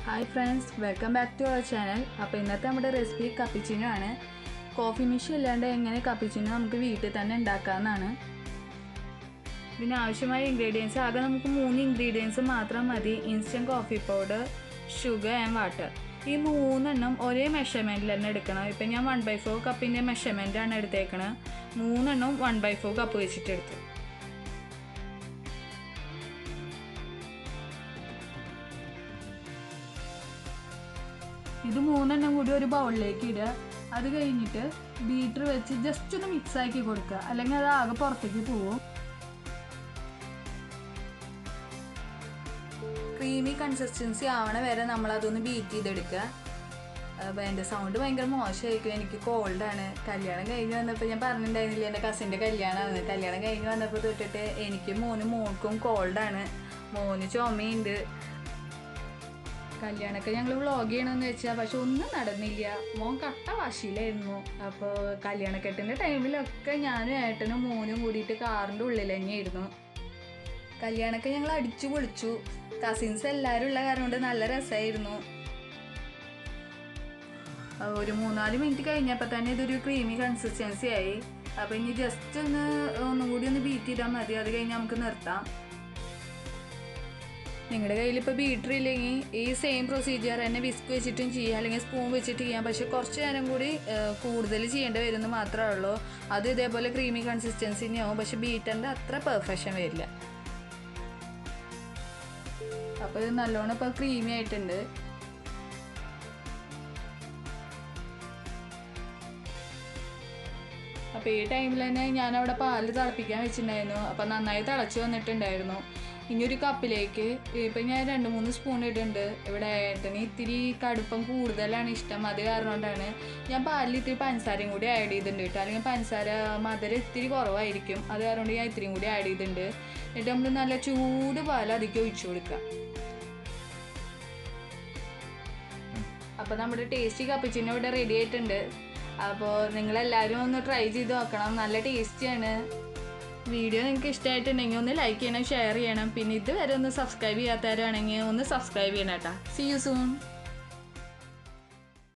hi friends welcome back to our channel അപ്പോൾ ഇന്നത്തെ നമ്മുടെ റെസിപ്പി കപ്പിച്ചിനോ ആണ് കോഫി മെഷീൻ ഇല്ലാണ്ട് എങ്ങനെ കപ്പിച്ചിനോ നമുക്ക് വീട്ടിൽ തന്നെ ഉണ്ടാക്കാവുന്നതാണ് ഇതിന് ആവശ്യമായ ഇൻഗ്രീഡിയൻസ് ആകെ നമുക്ക് മൂന്ന് ഇൻഗ്രീഡിയൻസ് മാത്രം മതി instant coffee powder sugar and water ഈ മൂന്നെണ്ണം ഒരേ മെഷർമെൻറ്റിൽ തന്നെ എടുക്കണം ഇപ്പം ഞാൻ വൺ ബൈ ഫോർ കപ്പിൻ്റെ മെഷർമെൻറ്റാണ് എടുത്തേക്കണത് മൂന്നെണ്ണം വൺ ബൈ ഫോർ കപ്പ് വെച്ചിട്ട് എടുത്തു ഇത് മൂന്നെണ്ണം കൂടി ഒരു ബൗളിലേക്ക് ഇടുക അത് കഴിഞ്ഞിട്ട് ബീറ്റർ വെച്ച് ജസ്റ്റ് ഒന്ന് മിക്സ് ആക്കി കൊടുക്കുക അല്ലെങ്കിൽ അത് ആകെ പുറത്തേക്ക് പോവും ക്രീമി കൺസിസ്റ്റൻസി ആവണ വരെ നമ്മൾ അതൊന്ന് ബീറ്റ് ചെയ്തെടുക്കുക അപ്പോൾ എൻ്റെ സൗണ്ട് ഭയങ്കര മോശമായിരിക്കും എനിക്ക് കോൾഡാണ് കല്യാണം കഴിഞ്ഞ് വന്നപ്പോൾ ഞാൻ പറഞ്ഞിട്ടുണ്ടായിരുന്നില്ല എൻ്റെ കസിൻ്റെ കല്യാണമാണ് കല്യാണം കഴിഞ്ഞ് വന്നപ്പോൾ തൊട്ടിട്ട് എനിക്ക് മോനും മോൾക്കും കോൾഡാണ് മോന് ചുമയുണ്ട് കല്യാണമൊക്കെ ഞങ്ങൾ വ്ളോഗ് ചെയ്യണമെന്ന് വെച്ചാൽ പക്ഷെ ഒന്നും നടന്നില്ല മോൻ കട്ട വാശിയിലായിരുന്നു അപ്പോൾ കല്യാണക്കെട്ടിൻ്റെ ടൈമിലൊക്കെ ഞാനും ഏട്ടനും മോനും കൂടിയിട്ട് കാറിൻ്റെ ഉള്ളിൽ തന്നെയായിരുന്നു കല്യാണമൊക്കെ ഞങ്ങൾ അടിച്ചു പൊളിച്ചു കസിൻസ് എല്ലാവരും ഉള്ള കാരണം കൊണ്ട് നല്ല രസമായിരുന്നു ഒരു മൂന്നാല് മിനിറ്റ് കഴിഞ്ഞപ്പോൾ തന്നെ ഇതൊരു ക്രീമി കൺസിസ്റ്റൻസി ആയി അപ്പോൾ ഇനി ജസ്റ്റ് ഒന്ന് ഒന്നും കൂടി ഒന്ന് ബീറ്റ് ചെയ്താൽ മതി അത് കഴിഞ്ഞ് നമുക്ക് നിർത്താം നിങ്ങളുടെ കയ്യിൽ ഇപ്പോൾ ബീറ്റർ ഇല്ലെങ്കിൽ ഈ സെയിം പ്രൊസീജിയർ തന്നെ വിസ്ക് വെച്ചിട്ടും ചെയ്യാം അല്ലെങ്കിൽ സ്പൂൺ വെച്ചിട്ട് ചെയ്യാം പക്ഷെ കുറച്ച് നേരം കൂടി കൂടുതൽ ചെയ്യേണ്ടി വരുമെന്ന് മാത്രമേ ഉള്ളൂ അത് ഇതേപോലെ ക്രീമി കൺസിസ്റ്റൻസി തന്നെയാവും പക്ഷെ ബീറ്ററിൻ്റെ അത്ര പെർഫെക്ഷൻ വരില്ല അപ്പോൾ ഇത് നല്ലോണം ഇപ്പോൾ ക്രീമി ആയിട്ടുണ്ട് അപ്പോൾ ഈ ടൈമിൽ തന്നെ ഞാൻ അവിടെ പാല് തിളപ്പിക്കാൻ വെച്ചിട്ടുണ്ടായിരുന്നു അപ്പോൾ നന്നായി തിളച്ച് വന്നിട്ടുണ്ടായിരുന്നു ഇനി ഒരു കപ്പിലേക്ക് ഇപ്പം ഞാൻ രണ്ട് മൂന്ന് സ്പൂൺ ഇടുന്നുണ്ട് ഇവിടെ ഏട്ടന് ഇത്തിരി കടുപ്പം കൂടുതലാണ് ഇഷ്ടം അത് കാരണം കൊണ്ടാണ് ഞാൻ പാലിൽ ഇത്തിരി പഞ്ചസാരയും കൂടി ആഡ് ചെയ്തിട്ടുണ്ട് കേട്ടോ അല്ലെങ്കിൽ പഞ്ചസാര മധുരം ഇത്തിരി കുറവായിരിക്കും അത് കാരണം കൊണ്ട് ഞാൻ ഇത്തിരിയും കൂടി ആഡ് ചെയ്തിട്ടുണ്ട് എന്നിട്ട് നമ്മൾ നല്ല ചൂട് പാൽ അതിലേക്ക് ഒഴിച്ചു കൊടുക്കുക അപ്പോൾ നമ്മുടെ ടേസ്റ്റി കപ്പിച്ചിന് ഇവിടെ റെഡി ആയിട്ടുണ്ട് അപ്പോൾ നിങ്ങളെല്ലാവരും ഒന്ന് ട്രൈ ചെയ്ത് നോക്കണം നല്ല ടേസ്റ്റിയാണ് വീഡിയോ നിങ്ങൾക്ക് ഇഷ്ടമായിട്ടുണ്ടെങ്കിൽ ഒന്ന് ലൈക്ക് ചെയ്യണം ഷെയർ ചെയ്യണം പിന്നെ ഇതുവരെ ഒന്ന് സബ്സ്ക്രൈബ് ചെയ്യാത്തവരാണെങ്കിൽ ഒന്ന് സബ്സ്ക്രൈബ് ചെയ്യണം കേട്ടോ സി യു സൂൺ